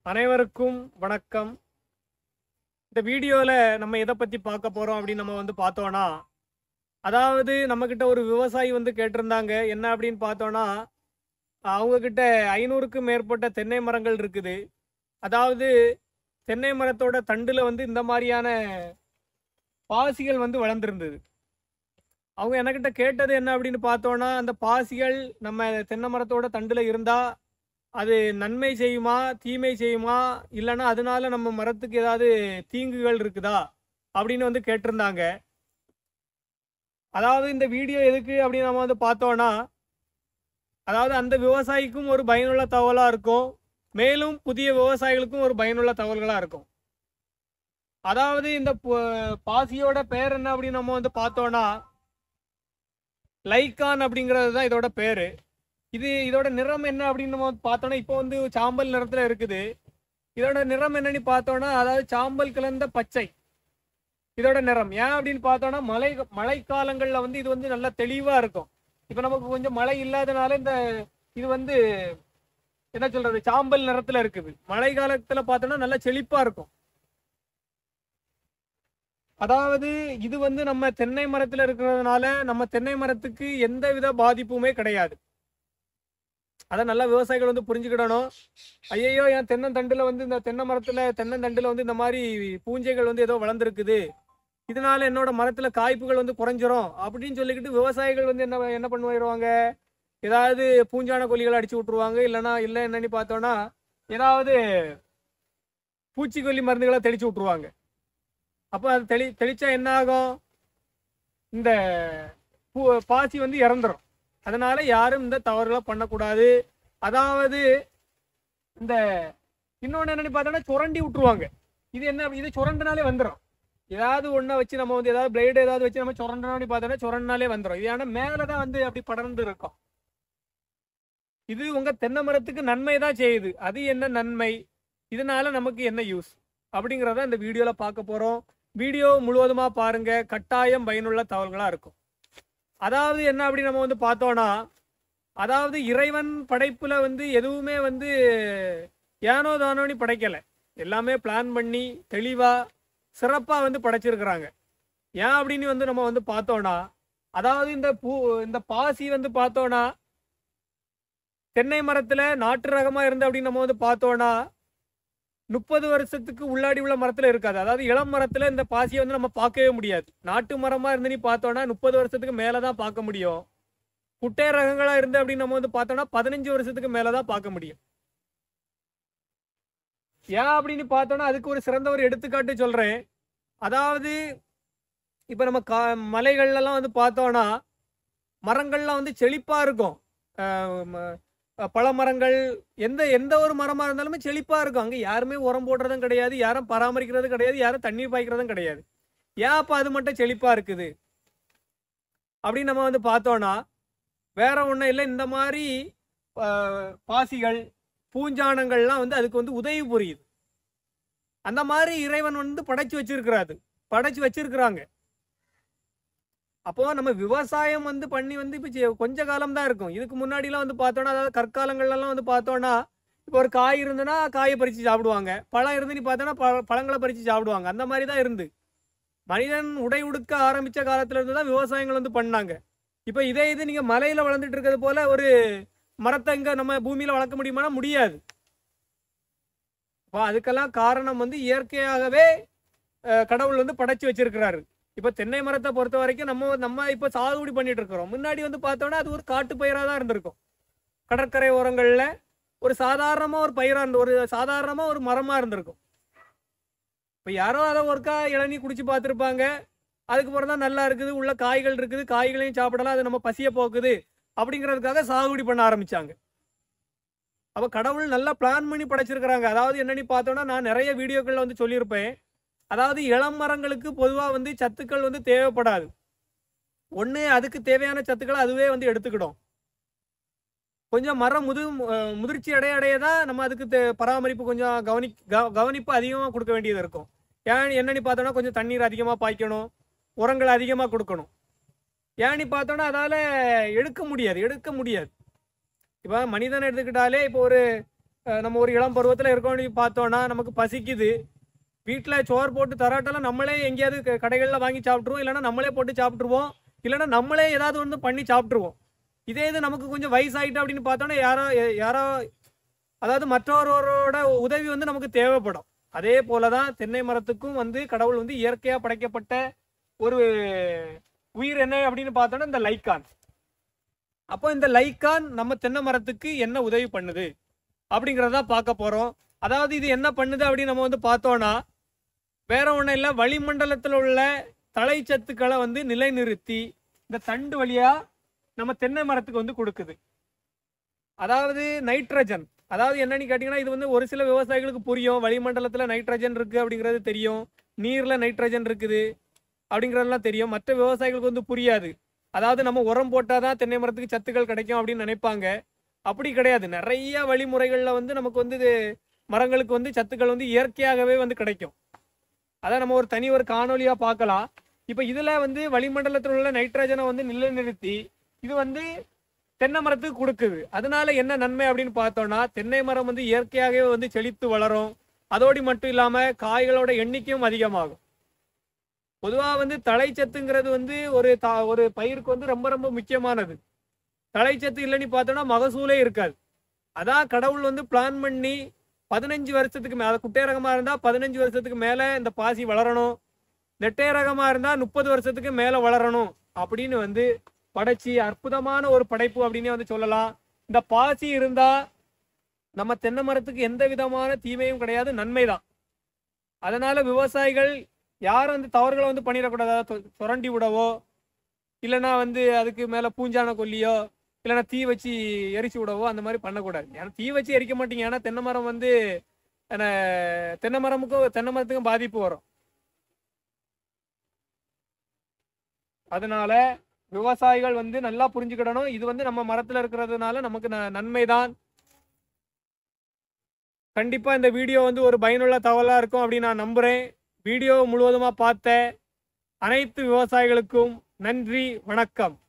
அனைவருக்கும் வணக்கம் இந்த வீடியோவில் நம்ம எதை பற்றி பார்க்க போகிறோம் அப்படின்னு நம்ம வந்து பார்த்தோன்னா அதாவது நம்மக்கிட்ட ஒரு விவசாயி வந்து கேட்டிருந்தாங்க என்ன அப்படின்னு பார்த்தோன்னா அவங்கக்கிட்ட ஐநூறுக்கும் மேற்பட்ட தென்னை மரங்கள் இருக்குது அதாவது தென்னை மரத்தோட தண்டில் வந்து இந்த மாதிரியான பாசிகள் வந்து வளர்ந்துருந்தது அவங்க எனக்கிட்ட கேட்டது என்ன அப்படின்னு பார்த்தோன்னா அந்த பாசிகள் நம்ம தென்னை மரத்தோட தண்டில் இருந்தால் அது நன்மை செய்யுமா தீமை செய்யுமா இல்லைன்னா அதனால நம்ம மரத்துக்கு ஏதாவது தீங்குகள் இருக்குதா அப்படின்னு வந்து கேட்டிருந்தாங்க அதாவது இந்த வீடியோ எதுக்கு அப்படின்னு நம்ம வந்து பார்த்தோன்னா அதாவது அந்த விவசாயிக்கும் ஒரு பயனுள்ள தகவலாக இருக்கும் மேலும் புதிய விவசாயிகளுக்கும் ஒரு பயனுள்ள தகவல்களாக இருக்கும் அதாவது இந்த பு- பாசியோட பெயர் என்ன அப்படின்னு நம்ம வந்து பார்த்தோன்னா லைக்கான் அப்படிங்கிறது தான் இதோட பேர் இது இதோட நிறம் என்ன அப்படின்னு நம்ம பார்த்தோன்னா இப்போ வந்து சாம்பல் நிறத்துல இருக்குது இதோட நிறம் என்னன்னு பார்த்தோன்னா அதாவது சாம்பல் கலந்த பச்சை இதோட நிறம் ஏன் அப்படின்னு பார்த்தோன்னா மழை மழைக்காலங்களில் வந்து இது வந்து நல்லா தெளிவா இருக்கும் இப்போ நமக்கு கொஞ்சம் மழை இல்லாதனால இந்த இது வந்து என்ன சொல்றது சாம்பல் நிறத்துல இருக்குது மழை காலத்துல பார்த்தோன்னா நல்லா செழிப்பா இருக்கும் அதாவது இது வந்து நம்ம தென்னை மரத்துல இருக்கிறதுனால நம்ம தென்னை மரத்துக்கு எந்த வித பாதிப்புமே கிடையாது அதை நல்லா விவசாயிகள் வந்து புரிஞ்சுக்கிடணும் ஐயையோ என் தென்னந்தண்டுல வந்து இந்த தென்னை மரத்துல தென்னந்தண்டுல வந்து இந்த மாதிரி பூஞ்சைகள் வந்து ஏதோ வளர்ந்துருக்குது இதனால என்னோட மரத்துல காய்ப்புகள் வந்து குறைஞ்சிரும் அப்படின்னு சொல்லிக்கிட்டு விவசாயிகள் வந்து என்ன என்ன பண்ணுவாங்க ஏதாவது பூஞ்சான கொல்லிகளை அடிச்சு விட்டுருவாங்க இல்லைன்னா இல்லை என்னன்னு பார்த்தோன்னா ஏதாவது பூச்சிக்கொல்லி மருந்துகளை தெளிச்சு விட்டுருவாங்க அப்போ அது தெளி தெளிச்சா என்ன ஆகும் இந்த பூ பாசி வந்து இறந்துரும் அதனால யாரும் இந்த தவறுகளை பண்ணக்கூடாது அதாவது இந்த இன்னொன்று என்னன்னு பார்த்தோன்னா சுரண்டி விட்டுருவாங்க இது என்ன இது சுரண்டினாலே வந்துடும் ஏதாவது ஒன்றை வச்சு நம்ம வந்து ஏதாவது பிளேடு ஏதாவது வச்சு நம்ம சுரண்டனோன்னு பார்த்தோன்னா சுரண்டினாலே வந்துடும் இது ஆனால் மேலே தான் வந்து அப்படி படர்ந்து இருக்கும் இது உங்க தென்னை மரத்துக்கு நன்மை தான் செய்யுது அது என்ன நன்மை இதனால நமக்கு என்ன யூஸ் அப்படிங்கிறத இந்த வீடியோவில் பார்க்க போகிறோம் வீடியோ முழுவதுமா பாருங்க கட்டாயம் பயனுள்ள தகவல்களா இருக்கும் அதாவது என்ன அப்படி நம்ம வந்து பார்த்தோம்னா அதாவது இறைவன் படைப்புல வந்து எதுவுமே வந்து ஏனோ தானோன்னு படைக்கல எல்லாமே பிளான் பண்ணி தெளிவா சிறப்பா வந்து படைச்சிருக்கிறாங்க ஏன் அப்படின்னு வந்து நம்ம வந்து பார்த்தோம்னா அதாவது இந்த பூ இந்த பாசி வந்து பார்த்தோம்னா தென்னை மரத்துல நாட்டு ரகமா இருந்து அப்படின்னு நம்ம வந்து பார்த்தோம்னா முப்பது வருஷத்துக்கு உள்ளாடி உள்ள மரத்துல இருக்காது அதாவது இளம் மரத்துல இந்த பாசியை வந்து நம்ம பார்க்கவே முடியாது நாட்டு மரமா இருந்து நீ பார்த்தோம்னா முப்பது வருஷத்துக்கு மேலதான் பார்க்க முடியும் குட்டை ரகங்களா இருந்து அப்படின்னு நம்ம வந்து பார்த்தோம்னா பதினஞ்சு வருஷத்துக்கு மேலதான் பார்க்க முடியும் ஏன் அப்படின்னு பார்த்தோம்னா அதுக்கு ஒரு சிறந்த ஒரு எடுத்துக்காட்டு சொல்றேன் அதாவது இப்ப நம்ம கா மலைகள்லாம் வந்து பார்த்தோம்னா மரங்கள்லாம் வந்து செழிப்பா இருக்கும் அஹ் ம- பழ மரங்கள் எந்த எந்த ஒரு மரமா இருந்தாலுமே செழிப்பா இருக்கும் அங்க யாருமே உரம் போடுறதும் கிடையாது யாரும் பராமரிக்கிறதும் கிடையாது யாரும் தண்ணீர் பாய்க்கிறதும் கிடையாது ஏன் அப்ப அது மட்டும் செழிப்பா இருக்குது அப்படின்னு நம்ம வந்து பார்த்தோம்னா வேற ஒண்ணும் இல்லை இந்த மாதிரி ஆஹ், பாசிகள் பூஞ்சானங்கள்லாம் வந்து அதுக்கு வந்து உதவி புரியுது அந்த மாதிரி இறைவன் வந்து படைச்சு வச்சிருக்கிறாரு படைச்சு வச்சிருக்கிறாங்க அப்போ நம்ம விவசாயம் வந்து பண்ணி வந்து இப்போ சி- கொஞ்ச காலம் தான் இருக்கும் இதுக்கு முன்னாடிலாம் வந்து பார்த்தோன்னா அதாவது கற்காலங்கள்லாம் வந்து பார்த்தோன்னா இப்போ ஒரு காய் இருந்ததுன்னா காயை பறித்து சாப்பிடுவாங்க பழம் இருந்து நீ பார்த்தோன்னா பழ பழங்களை பறித்து சாப்பிடுவாங்க அந்த மாதிரி தான் இருந்து மனிதன் உடை உடுக்க ஆரம்பித்த காலத்துல இருந்து தான் விவசாயங்கள் வந்து பண்ணாங்க இப்போ இதே இது நீங்கள் மலையில் வளர்ந்துட்டு இருக்கிறது போல ஒரு மரத்தை இங்கே நம்ம பூமியில் வளர்க்க முடியுமானா முடியாது அப்போ அதுக்கெல்லாம் காரணம் வந்து இயற்கையாகவே அஹ், கடவுள் வந்து படைச்சு வச்சிருக்கிறாரு இப்போ தென்னை மரத்தை பொறுத்த வரைக்கும் நம்ம நம்ம இப்போ சாகுபடி பண்ணிட்டு இருக்கிறோம் முன்னாடி வந்து பார்த்தோன்னா அது ஒரு காட்டு பயிராக தான் இருந்திருக்கும் கடற்கரை ஓரங்களில் ஒரு சாதாரணமாக ஒரு பயிராக இருந்து ஒரு சாதாரணமாக ஒரு மரமாக இருந்திருக்கும் இப்போ யாரோ அதை ஒருக்கா இளநீ குடிச்சு பார்த்துருப்பாங்க அதுக்கப்புறம் தான் நல்லா இருக்குது உள்ள காய்கள் இருக்குது காய்களையும் சாப்பிடலாம் அது நம்ம பசியை போக்குது அப்படிங்கிறதுக்காக சாகுபடி பண்ண ஆரம்பிச்சாங்க அப்போ கடவுள் நல்லா பிளான் பண்ணி படைச்சிருக்கிறாங்க அதாவது என்னன்னு பார்த்தோன்னா நான் நிறைய வீடியோக்களில் வந்து சொல்லியிருப்பேன் அதாவது இளம் மரங்களுக்கு பொதுவாக வந்து சத்துக்கள் வந்து தேவைப்படாது ஒன்று அதுக்கு தேவையான சத்துக்களை அதுவே வந்து எடுத்துக்கிடும் கொஞ்சம் மரம் முது அஹ் முதிர்ச்சி அடைய அடைய தான் நம்ம அதுக்கு தே- பராமரிப்பு கொஞ்சம் கவனி கவ- கவனிப்பு அதிகமாக கொடுக்க வேண்டியது இருக்கும் ஏன் என்னன்னு பார்த்தோன்னா கொஞ்சம் தண்ணீர் அதிகமாக பாய்க்கணும் உரங்கள் அதிகமாக கொடுக்கணும் ஏன்னு பார்த்தோன்னா அதால் எடுக்க முடியாது எடுக்க முடியாது இப்போ மனிதனை எடுத்துக்கிட்டாலே இப்போ ஒரு அஹ், நம்ம ஒரு இளம் பருவத்தில் இருக்கோம்னு பார்த்தோன்னா நமக்கு பசிக்குது வீட்டில் சோறு போட்டு தராட்டெல்லாம் நம்மளே எங்கேயாவது க- கடைகளில் வாங்கி சாப்பிட்ருவோம் இல்லைன்னா நம்மளே போட்டு சாப்பிட்ருவோம் இல்லைன்னா நம்மளே ஏதாவது ஒன்று பண்ணி சாப்பிட்ருவோம் இதே இது நமக்கு கொஞ்சம் வயசாயிட்டு அப்படின்னு பார்த்தோன்னா யாரோ எ- யாரோ அதாவது மற்றவரோட உதவி வந்து நமக்கு தேவைப்படும் அதே போல தான் தென்னை மரத்துக்கும் வந்து கடவுள் வந்து இயற்கையாக படைக்கப்பட்ட ஒரு உயிர் என்ன அப்படின்னு பார்த்தோன்னா இந்த லைக்கான் அப்போ இந்த லைக்கான் நம்ம தென்னை மரத்துக்கு என்ன உதவி பண்ணுது அப்படிங்கிறத பார்க்க போகிறோம் அதாவது இது என்ன பண்ணுது அப்படின்னு நம்ம வந்து பார்த்தோன்னா வேற ஒன்றும் இல்லை வளிமண்டலத்தில் உள்ள தழைச்சத்துக்களை வந்து நிலைநிறுத்தி இந்த தண்டு வழியா நம்ம தென்னை மரத்துக்கு வந்து கொடுக்குது அதாவது நைட்ரஜன் அதாவது என்னன்னு கேட்டிங்கன்னா இது வந்து ஒரு சில விவசாயிகளுக்கு புரியும் வளிமண்டலத்தில் நைட்ரஜன் இருக்கு அப்படிங்கிறது தெரியும் நீரில் நைட்ரஜன் இருக்குது அப்படிங்கிறதெல்லாம் தெரியும் மற்ற விவசாயிகளுக்கு வந்து புரியாது அதாவது நம்ம உரம் போட்டால் தான் தென்னை மரத்துக்கு சத்துக்கள் கிடைக்கும் அப்படின்னு நினைப்பாங்க அப்படி கிடையாது நிறைய வழிமுறைகளில் வந்து நமக்கு வந்து இது மரங்களுக்கு வந்து சத்துக்கள் வந்து இயற்கையாகவே வந்து கிடைக்கும் அதை நம்ம ஒரு தனி ஒரு காணொலியாக பார்க்கலாம் இப்போ இதில் வந்து வளிமண்டலத்தில் உள்ள நைட்ரஜனை வந்து நிலைநிறுத்தி இது வந்து தென்னை மரத்துக்கு கொடுக்குது அதனால என்ன நன்மை அப்படின்னு பார்த்தோம்னா தென்னை மரம் வந்து இயற்கையாகவே வந்து செழித்து வளரும் அதோடு மட்டும் இல்லாமல் காய்களோட எண்ணிக்கையும் அதிகமாகும் பொதுவாக வந்து தழைச்சத்துங்கிறது வந்து ஒரு தா ஒரு பயிருக்கு வந்து ரொம்ப ரொம்ப முக்கியமானது தழைச்சத்து இல்லைன்னு பார்த்தோம்னா மகசூலே இருக்காது அதான் கடவுள் வந்து பிளான் பண்ணி பதினஞ்சு வருஷத்துக்கு மேலே குட்டை ரகமாக இருந்தால் பதினஞ்சு வருஷத்துக்கு மேலே இந்த பாசி வளரணும் நெட்டை ரகமாக இருந்தால் முப்பது வருஷத்துக்கு மேலே வளரணும் அப்படின்னு வந்து படைச்சி அற்புதமான ஒரு படைப்பு அப்படின்னே வந்து சொல்லலாம் இந்த பாசி இருந்தால் நம்ம தென்னை மரத்துக்கு எந்த விதமான தீமையும் கிடையாது நன்மை தான் அதனால விவசாயிகள் யாரும் வந்து தவறுகளை வந்து பண்ணிடக்கூடாது அதாவது தொ- சுரண்டி விடவோ இல்லைன்னா வந்து அதுக்கு மேலே பூஞ்சான கொல்லியோ இல்லைன்னா தீ வச்சு எரிச்சு விடவோ அந்த மாதிரி பண்ணக்கூடாது ஏன்னா தீ வச்சு எரிக்க மாட்டீங்க ஏன்னா தென்னை மரம் வந்து என்ன, தென்னை மரமுக்கும் தென்னை மரத்துக்கும் பாதிப்பு வரும் அதனால விவசாயிகள் வந்து நல்லா புரிஞ்சுக்கிடணும் இது வந்து நம்ம மரத்துல இருக்கிறதுனால நமக்கு ந- நன்மைதான் கண்டிப்பா இந்த வீடியோ வந்து ஒரு பயனுள்ள தகவலா இருக்கும் அப்படின்னு நான் நம்புறேன் வீடியோ முழுவதுமா பார்த்த அனைத்து விவசாயிகளுக்கும் நன்றி வணக்கம்